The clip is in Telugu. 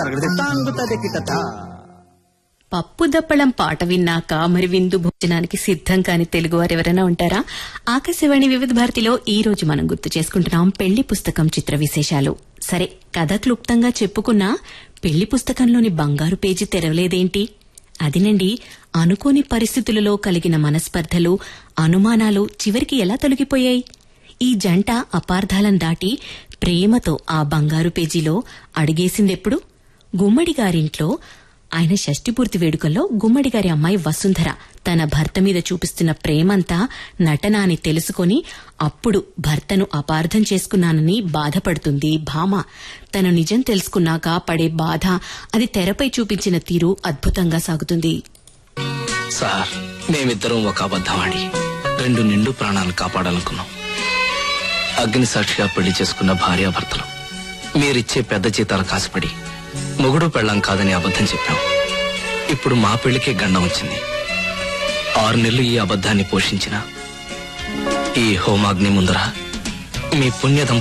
తరగతి తాంగుతది కిటత పప్పు దప్పడం పాట విన్నాక మరి విందు భోజనానికి సిద్ధం కాని తెలుగు వారు ఎవరైనా ఉంటారా ఆకాశవాణి వివిధ భారతిలో ఈ రోజు మనం గుర్తు చేసుకుంటున్నాం పెళ్లి పుస్తకం చిత్ర విశేషాలు సరే కథ క్లుప్తంగా చెప్పుకున్నా పెళ్లి పుస్తకంలోని బంగారు పేజీ తెరవలేదేంటి అదినండి అనుకోని పరిస్థితులలో కలిగిన మనస్పర్ధలు అనుమానాలు చివరికి ఎలా తొలగిపోయాయి ఈ జంట అపార్థాలను దాటి ప్రేమతో ఆ బంగారు పేజీలో అడిగేసిందెప్పుడు గుమ్మడి గారింట్లో ఆయన షష్టిపూర్తి వేడుకల్లో గుమ్మడి గారి అమ్మాయి వసుంధర తన భర్త మీద చూపిస్తున్న ప్రేమంతా నటన అని తెలుసుకొని అప్పుడు భర్తను అపార్థం చేసుకున్నానని బాధపడుతుంది భామ తను నిజం తెలుసుకున్నాక పడే బాధ అది తెరపై చూపించిన తీరు అద్భుతంగా సాగుతుంది సార్ మేమిద్దరం ఒక అబద్ధమాడి రెండు నిండు ప్రాణాలు కాపాడాలనుకున్నాం అగ్ని సాక్షిగా పెళ్లి చేసుకున్న భార్యాభర్తలు మీరిచ్చే పెద్ద జీతాలు కాసుపడి మొగుడు పెళ్ళం కాదని అబద్ధం చెప్పాం ఇప్పుడు మా పెళ్లికే గండం వచ్చింది ఆరు నెలలు ఈ అబద్ధాన్ని పోషించిన ఈ హోమాగ్ని ముందర మీ పుణ్యదం